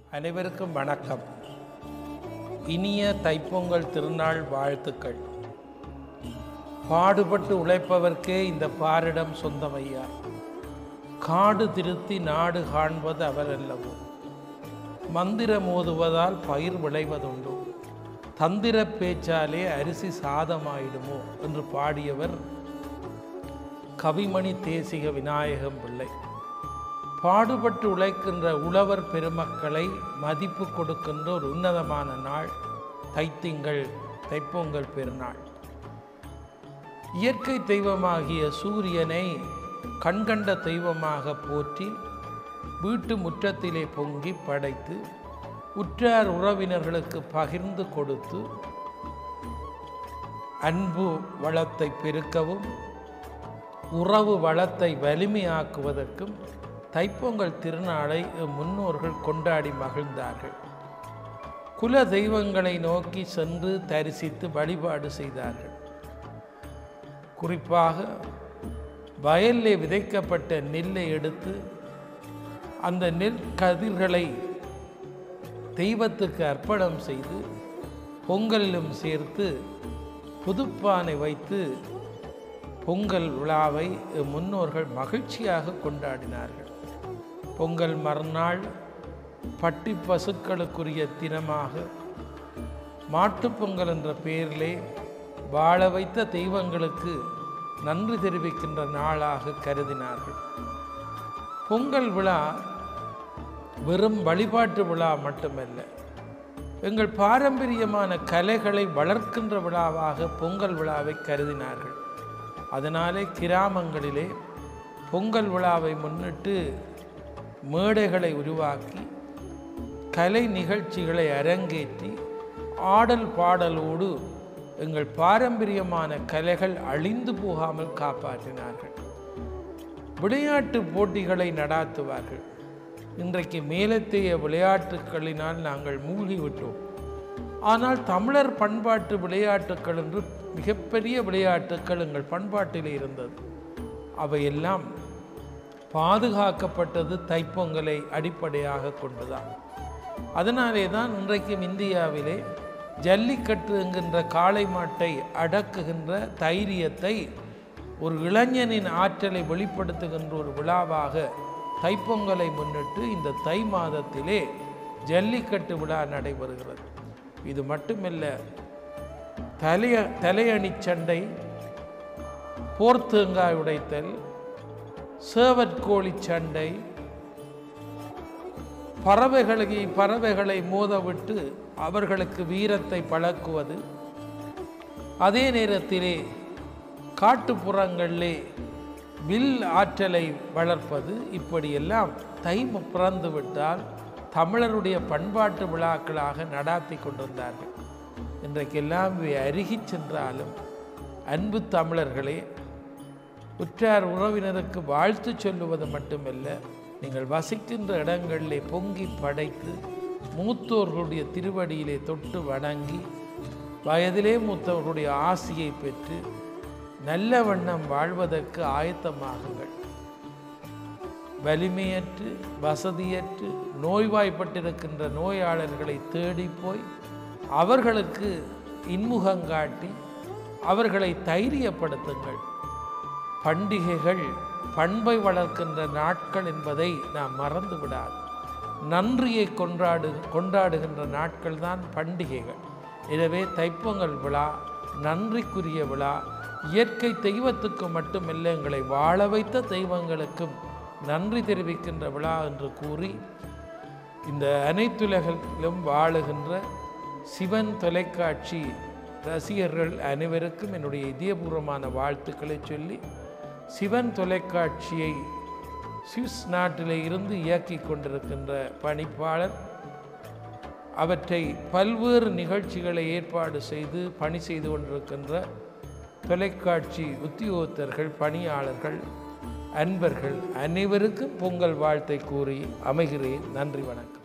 அனைவருக்கும் வணக்கம் இனிய தைப்பொங்கல் திருநாள் வாழ்த்துக்கள் பாடுபட்டு உழைப்பவர்க்கே இந்த பாரிடம் சொந்தமையா காடு திருத்தி நாடு காண்பது அவர் அல்லவோ மந்திரம் ஓதுவதால் பயிர் விளைவதுண்டு தந்திர பேச்சாலே அரிசி சாதமாயிடுமோ என்று பாடியவர் கவிமணி தேசிக விநாயகம் பிள்ளை பாடுபட்டு உழைக்கின்ற உழவர் பெருமக்களை மதிப்பு கொடுக்கின்ற ஒரு உன்னதமான நாள் தைத்திங்கள் தைப்பொங்கல் பெருநாள் இயற்கை தெய்வமாகிய சூரியனை கண்கண்ட தெய்வமாக போற்றி வீட்டு முற்றத்திலே பொங்கி படைத்து உற்றார் உறவினர்களுக்கு பகிர்ந்து கொடுத்து அன்பு வளத்தை பெருக்கவும் உறவு வளத்தை வலிமையாக்குவதற்கும் தைப்பொங்கல் திருநாளை முன்னோர்கள் கொண்டாடி மகிழ்ந்தார்கள் குல தெய்வங்களை நோக்கி சென்று தரிசித்து வழிபாடு செய்தார்கள் குறிப்பாக வயலிலே விதைக்கப்பட்ட நெல்லை எடுத்து அந்த நெல் கதிர்களை தெய்வத்துக்கு அர்ப்பணம் செய்து பொங்கலிலும் சேர்த்து புதுப்பானை வைத்து பொங்கல் விழாவை முன்னோர்கள் மகிழ்ச்சியாக கொண்டாடினார்கள் பொங்கல் மறுநாள் பட்டி பசுக்களுக்குரிய தினமாக மாட்டுப்பொங்கல் என்ற பெயரிலே வாழ வைத்த தெய்வங்களுக்கு நன்றி தெரிவிக்கின்ற நாளாக கருதினார்கள் பொங்கல் விழா வெறும் வழிபாட்டு விழா மட்டுமல்ல எங்கள் பாரம்பரியமான கலைகளை வளர்க்கின்ற விழாவாக பொங்கல் விழாவை கருதினார்கள் அதனாலே கிராமங்களிலே பொங்கல் விழாவை முன்னிட்டு மேடைகளை உருவாக்கி கலை நிகழ்ச்சிகளை அரங்கேற்றி ஆடல் பாடலோடு எங்கள் பாரம்பரியமான கலைகள் அழிந்து போகாமல் காப்பாற்றினார்கள் விளையாட்டு போட்டிகளை நடாத்துவார்கள் இன்றைக்கு மேலத்தைய விளையாட்டுகளினால் நாங்கள் மூழ்கிவிட்டோம் ஆனால் தமிழர் பண்பாட்டு விளையாட்டுக்கள் என்று மிகப்பெரிய விளையாட்டுக்கள் எங்கள் பண்பாட்டில் இருந்தது அவையெல்லாம் பாதுகாக்கப்பட்டது தைப்பொங்கலை அடிப்படையாக கொண்டுதான் அதனாலே தான் இன்றைக்கும் இந்தியாவிலே ஜல்லிக்கட்டு என்கின்ற காளை மாட்டை அடக்குகின்ற தைரியத்தை ஒரு இளைஞனின் ஆற்றலை வெளிப்படுத்துகின்ற ஒரு விழாவாக தைப்பொங்கலை முன்னிட்டு இந்த தை மாதத்திலே ஜல்லிக்கட்டு விழா நடைபெறுகிறது இது மட்டுமல்ல தலைய தலையணி சண்டை போர்த்தேங்காய் உடைத்தல் சேவற்கோழி சண்டை பறவைகளை பறவைகளை மோதவிட்டு அவர்களுக்கு வீரத்தை பழக்குவது அதே நேரத்திலே காட்டுப்புறங்களிலே வில் ஆற்றலை வளர்ப்பது இப்படியெல்லாம் தை பிறந்து விட்டால் தமிழருடைய பண்பாட்டு விழாக்களாக நடாத்தி கொண்டிருந்தார்கள் இன்றைக்கெல்லாம் இவை அருகிச் சென்றாலும் அன்பு தமிழர்களே உற்றார் உறவினருக்கு வாழ்த்து சொல்லுவது மட்டுமல்ல நீங்கள் வசிக்கின்ற இடங்களிலே பொங்கி படைத்து மூத்தோர்களுடைய திருவடியிலே தொட்டு வணங்கி வயதிலே மூத்தவர்களுடைய ஆசியை பெற்று நல்ல வண்ணம் வாழ்வதற்கு ஆயத்தமாகுங்கள் வலிமையற்று வசதியற்று நோய்வாய்ப்பட்டிருக்கின்ற நோயாளர்களை தேடி போய் அவர்களுக்கு இன்முகங்காட்டி அவர்களை தைரியப்படுத்துங்கள் பண்டிகைகள் பண்பை வளர்க்கின்ற நாட்கள் என்பதை நாம் மறந்து விடாது நன்றியை கொண்டாடு கொண்டாடுகின்ற நாட்கள் தான் பண்டிகைகள் எனவே தைப்பொங்கல் விழா நன்றிக்குரிய விழா இயற்கை தெய்வத்துக்கு மட்டுமல்ல எங்களை வாழ வைத்த தெய்வங்களுக்கும் நன்றி தெரிவிக்கின்ற விழா என்று கூறி இந்த அனைத்துலகிலும் வாழுகின்ற சிவன் தொலைக்காட்சி ரசிகர்கள் அனைவருக்கும் என்னுடைய இதயபூர்வமான வாழ்த்துக்களை சொல்லி சிவன் தொலைக்காட்சியை சுவிஸ் நாட்டிலே இருந்து இயக்கி கொண்டிருக்கின்ற பணிப்பாளர் அவற்றை பல்வேறு நிகழ்ச்சிகளை ஏற்பாடு செய்து பணி செய்து கொண்டிருக்கின்ற தொலைக்காட்சி உத்தியோகத்தர்கள் பணியாளர்கள் அன்பர்கள் அனைவருக்கும் பொங்கல் வாழ்த்தை கூறி அமைகிறேன் நன்றி வணக்கம்